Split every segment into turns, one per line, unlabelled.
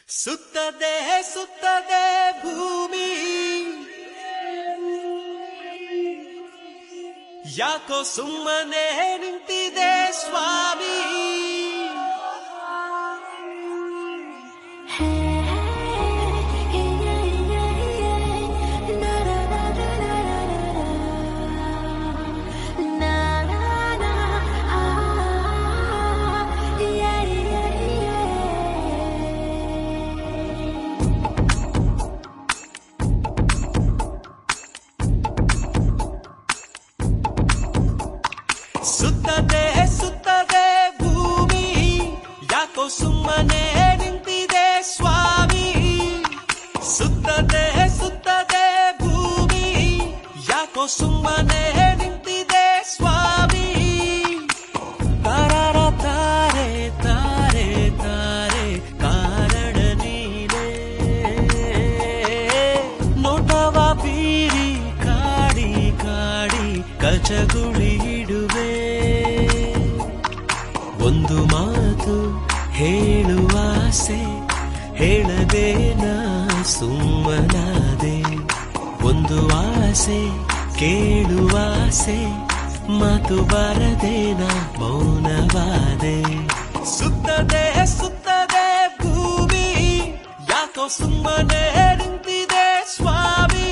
ಸುತ್ತದೆ ಸುತ್ತದೆ ಭೂಮಿ ಯಾಕೋ ಸುಮ್ಮನೆ ನಿಂತಿದೆ ಸ್ವಾಮಿ ಸುತ್ತದೆ ಸುತ್ತದೆ ಭೂಮಿ ಯಾಕೋ ಸುಮ್ಮನೆ ನಿಂತಿದೆ ಸ್ವಾಮಿ ಸುತ್ತದೆ ಸುತ್ತದೆ ಭೂಮಿ ಯಾಕೋ ಸುಮ್ಮನೆ ನಿಂತಿದೆ ಸ್ವಾಮಿ ತಾರಾರ ತಾರೆ ತಾರೆ ತಾರೆ ಕಾರಣ ನೀನೇ ನೋಟವ ಬೀರಿ ಕಾಡಿ ಕಾಡಿ ಕಚಗುಳಿ ಇಡುವೆ ಒಂದು ಮಾತು ಹೇಳುವಾಸೆ ಹೇಳದೆ ನಾ ಸುಮ್ಮನಾದೆ ಒಂದು ಆಸೆ ಕೇಳುವಾಸೆ ಮಾತು ಬರದೆ ನಾ ಮೌನವಾದೆ ಸುತ್ತದೆ ಸುತ್ತದೆ ಭೂಮಿ ಯಾಕೋ ಸುಮ್ಮನೆ ನಿಂತಿದೆ ಸ್ವಾಮಿ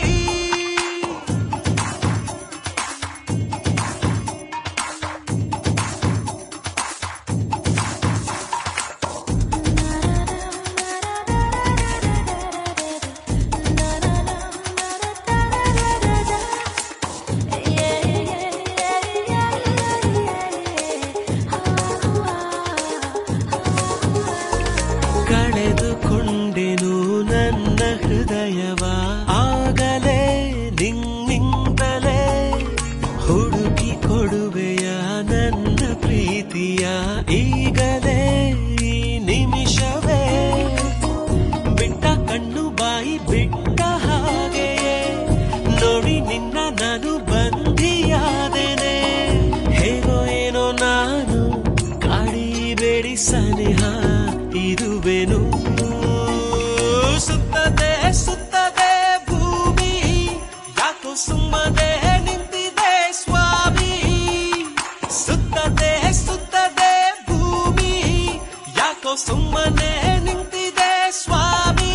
ಕಳೆದುಕೊಂಡೆನು ನನ್ನ ಹೃದಯವ ಆಗಲೇ ನಿನ್ನಿಂದಲೇ ಹುಡುಕಿ ಕೊಡುವೆಯ ನನ್ನ ಪ್ರೀತಿಯ ಈಗಲೇ ಈ ನಿಮಿಷವೇ ಬಿಟ್ಟ ಕಣ್ಣು ಬಾಯಿ ಬಿಟ್ಟ ಹಾಗೆಯೇ ನೋಡಿ ನಿನ್ನ ನಾನು ಬಂಧಿಯಾದೆನೆ ಹೇಗೋ ಏನೋ ನಾನು ಕಾಡಿಬೇಡಿ ಸನಿಹ ಇರುವೆನು ಸುತ್ತದೆ ಸುತ್ತದೆ ಭೂಮಿ ಯಾಕೋ ಸುಮ್ಮನೆ ನಿಂತಿದೆ ಸ್ವಾಮಿ ಸುತ್ತದೆ ಸುತ್ತದೆ ಭೂಮಿ ಯಾಕೋ ಸುಮ್ಮನೆ ನಿಂತಿದೆ ಸ್ವಾಮಿ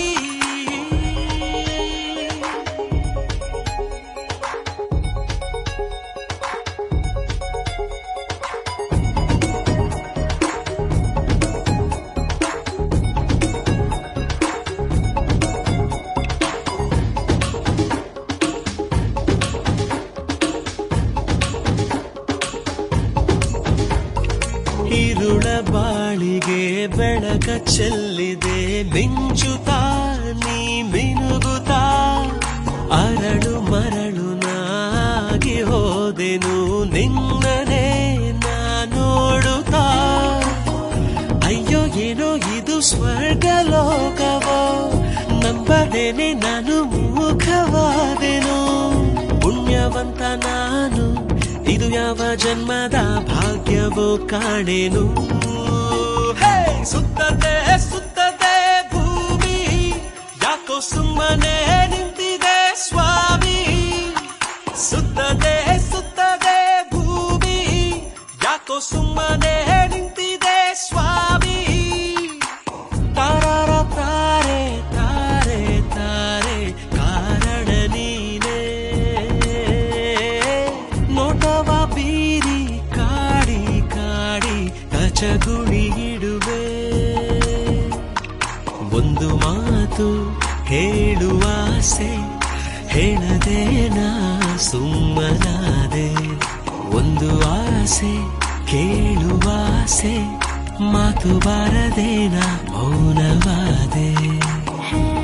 ಇರುಳ ಬಾಳಿಗೆ ಬೆಳಕ ಚೆಲ್ಲಿದೆ ಮಿಂಚುತ್ತಾ ನೀ ಮಿನುಗುತ್ತಾ ಅರಳು ಮರಳು ನಾಗಿ ಹೋದೆನು ನಿನ್ನನೇ ನಾ ನೋಡುತ್ತಾ ಅಯ್ಯೋ ಏನೋ ಇದು ಸ್ವರ್ಗ ಲೋಕವೋ ನಂಬದೇನೆ ನಾನು ಮೂಖವಾದೆನು ಪುಣ್ಯವಂತ ನಾನು ಇದು ಯಾವ ಜನ್ಮದ ಭಾಗ್ಯವೋ ಕಾಣೆನು ಹೇ! ಸುತ್ತದೆ ಸುತ್ತದೆ ಭೂಮಿ ಯಾಕೋ ಸುಮ್ಮನೆ ನಿಂತಿದೆ ಸ್ವಾಮಿ ಸುತ್ತದೆ ಸುತ್ತದೆ ಭೂಮಿ ಯಾಕೋ ಸುಮ್ಮನೆ ನಿಂತಿದೆ ಸ್ವಾಮಿ ತಾರಾರ ತಾರೆ ತಾರೆ ತಾರೆ ಕಾರಣ ನೀನೇ ನೋಟವ ಬೀರಿ ಕಾಡಿ ಕಾಡಿ ಕಚಗುಳಿ ಇಡುವೆ ಒಂದು ಮಾತು ಹೇಳುವಾಸೆ ಹೇಳದೆ ನಾ ಸುಮ್ಮನಾದೆ ಒಂದು ಆಸೆ ಕೇಳುವಾಸೆ ಮಾತು ಬಾರದೆ ನಾ ಮೌನವಾದೆ
Hey